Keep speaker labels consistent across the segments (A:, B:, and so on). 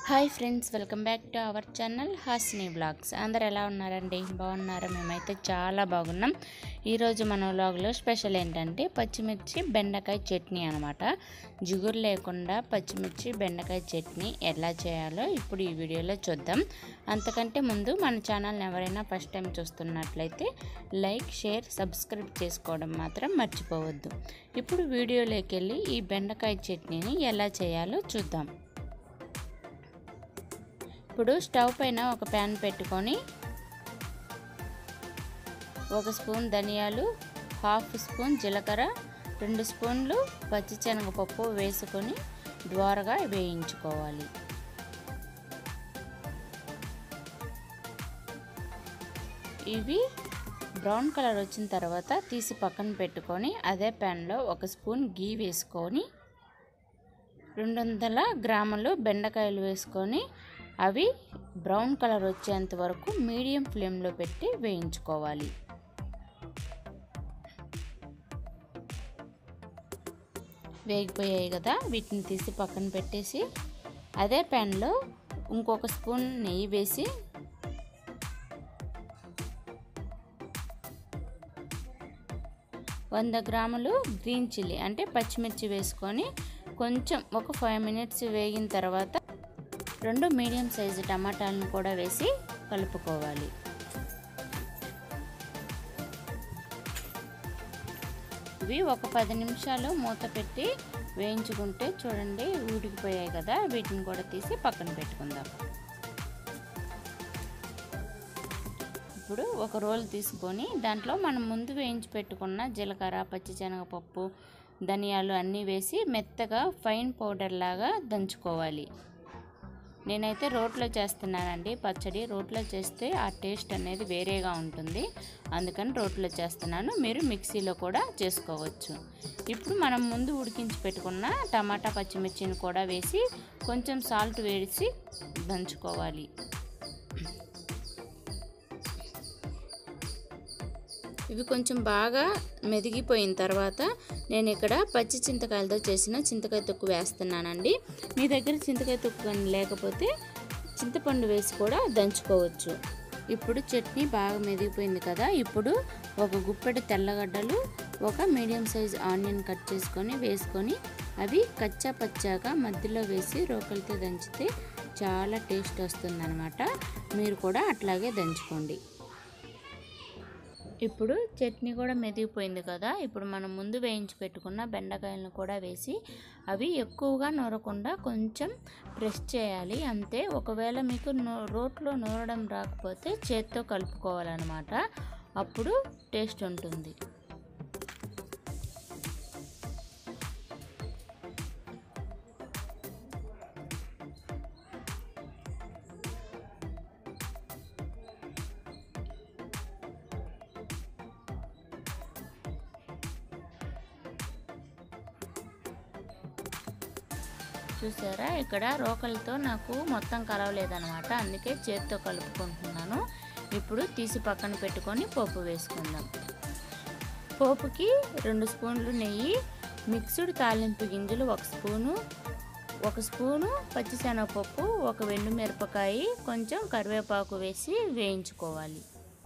A: hi friends welcome back to our channel Hasini blogs అందరు ఎలా ఉన్నారండి బాగున్నారా మేమైతే చాలా బాగున్నాం ఈరోజు మన వ్లాగ్లో స్పెషల్ ఏంటంటే పచ్చిమిర్చి బెండకాయ చట్నీ అనమాట జిగురు లేకుండా పచ్చిమిర్చి బెండకాయ చట్నీ ఎలా చేయాలో ఇప్పుడు ఈ వీడియోలో చూద్దాం అంతకంటే ముందు మన ఛానల్ని ఎవరైనా ఫస్ట్ టైం చూస్తున్నట్లయితే లైక్ షేర్ సబ్స్క్రైబ్ చేసుకోవడం మాత్రం మర్చిపోవద్దు ఇప్పుడు వీడియోలోకి వెళ్ళి ఈ బెండకాయ చట్నీని ఎలా చేయాలో చూద్దాం ఇప్పుడు స్టవ్ పైన ఒక ప్యాన్ పెట్టుకొని ఒక స్పూన్ ధనియాలు హాఫ్ స్పూన్ జీలకర్ర రెండు స్పూన్లు పచ్చిశనగపప్పు వేసుకొని ద్వారగా వేయించుకోవాలి ఇవి బ్రౌన్ కలర్ వచ్చిన తర్వాత తీసి పక్కన పెట్టుకొని అదే ప్యాన్లో ఒక స్పూన్ గీ వేసుకొని రెండు వందల గ్రాములు బెండకాయలు వేసుకొని అవి బ్రౌన్ కలర్ వచ్చేంత వరకు మీడియం ఫ్లేమ్లో పెట్టి వేయించుకోవాలి వేగిపోయాయి కదా వీటిని తీసి పక్కన పెట్టేసి అదే ప్యాన్లో ఇంకొక స్పూన్ నెయ్యి వేసి వంద గ్రాములు గ్రీన్ చిల్లీ అంటే పచ్చిమిర్చి వేసుకొని కొంచెం ఒక ఫైవ్ మినిట్స్ వేగిన తర్వాత రెండు మీడియం సైజు టమాటాలను కూడా వేసి కలుపుకోవాలి ఇవి ఒక పది నిమిషాలు మూత పెట్టి వేయించుకుంటే చూడండి ఉడికిపోయాయి కదా వీటిని కూడా తీసి పక్కన పెట్టుకుందాం ఇప్పుడు ఒక రోల్ తీసుకొని దాంట్లో మనం ముందు వేయించి పెట్టుకున్న జీలకర్ర పచ్చిశనగపప్పు ధనియాలు అన్నీ వేసి మెత్తగా ఫైన్ పౌడర్ లాగా దంచుకోవాలి నేనైతే రోట్లో చేస్తున్నానండి పచ్చడి రోట్లో చేస్తే ఆ టేస్ట్ అనేది వేరేగా ఉంటుంది అందుకని రోట్లో చేస్తున్నాను మీరు మిక్సీలో కూడా చేసుకోవచ్చు ఇప్పుడు మనం ముందు ఉడికించి పెట్టుకున్న టమాటా పచ్చిమిర్చిని కూడా వేసి కొంచెం సాల్ట్ వేసి దంచుకోవాలి ఇవి కొంచెం బాగా మెదిగిపోయిన తర్వాత నేను ఇక్కడ పచ్చి చింతకాయలతో చేసిన చింతకాయ తొక్కు వేస్తున్నానండి మీ దగ్గర చింతకాయ తొక్కు లేకపోతే చింతపండు వేసి కూడా దంచుకోవచ్చు ఇప్పుడు చట్నీ బాగా మెదిగిపోయింది కదా ఇప్పుడు ఒక గుప్పెడు తెల్లగడ్డలు ఒక మీడియం సైజ్ ఆనియన్ కట్ చేసుకొని వేసుకొని అవి కచ్చా పచ్చాగా మధ్యలో వేసి రోకలతో దంచితే చాలా టేస్ట్ వస్తుందన్నమాట మీరు కూడా అట్లాగే దంచుకోండి ఇప్పుడు చట్నీ కూడా మెదిగిపోయింది కదా ఇప్పుడు మనం ముందు వేయించి పెట్టుకున్న బెండకాయలను కూడా వేసి అవి ఎక్కువగా నూరకుండా కొంచెం ప్రెస్ చేయాలి అంతే ఒకవేళ మీకు రోట్లో నూరడం రాకపోతే చేత్తో కలుపుకోవాలన్నమాట అప్పుడు టేస్ట్ ఉంటుంది చూసారా ఇక్కడ రోకలతో నాకు మొత్తం కలవలేదనమాట అందుకే చేత్తో కలుపుకుంటున్నాను ఇప్పుడు తీసి పక్కన పెట్టుకొని పోపు వేసుకుందాం పోపుకి రెండు స్పూన్లు నెయ్యి మిక్స్డ్ తాలింపు గింజలు ఒక స్పూను ఒక స్పూను పచ్చిశనగపప్పు ఒక వెండు మిరపకాయ కొంచెం కరివేపాకు వేసి వేయించుకోవాలి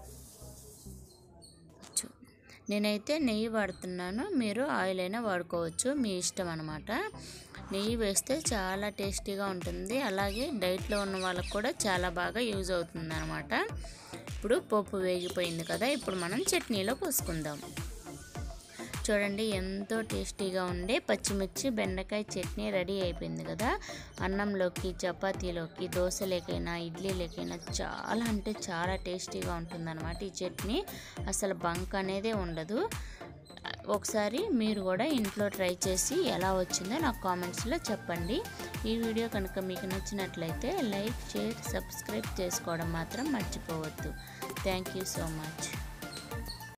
A: నేనైతే నెయ్యి వాడుతున్నాను మీరు ఆయిల్ అయినా వాడుకోవచ్చు మీ ఇష్టం అనమాట నెయ్యి వేస్తే చాలా టేస్టీగా ఉంటుంది అలాగే డైట్లో ఉన్న వాళ్ళకు కూడా చాలా బాగా యూజ్ అవుతుంది అనమాట ఇప్పుడు పప్పు వేగిపోయింది కదా ఇప్పుడు మనం చట్నీలో పోసుకుందాం చూడండి ఎంతో టేస్టీగా ఉండే పచ్చిమిర్చి బెండకాయ చట్నీ రెడీ అయిపోయింది కదా అన్నంలోకి చపాతీలోకి దోశలేకైనా ఇడ్లీలేకైనా చాలా అంటే చాలా టేస్టీగా ఉంటుందన్నమాట ఈ చట్నీ అసలు బంక్ అనేదే ఉండదు ఒకసారి మీరు కూడా ఇంట్లో ట్రై చేసి ఎలా వచ్చిందో నాకు కామెంట్స్లో చెప్పండి ఈ వీడియో కనుక మీకు నచ్చినట్లయితే లైక్ షేర్ సబ్స్క్రైబ్ చేసుకోవడం మాత్రం మర్చిపోవద్దు థ్యాంక్ యూ సో మచ్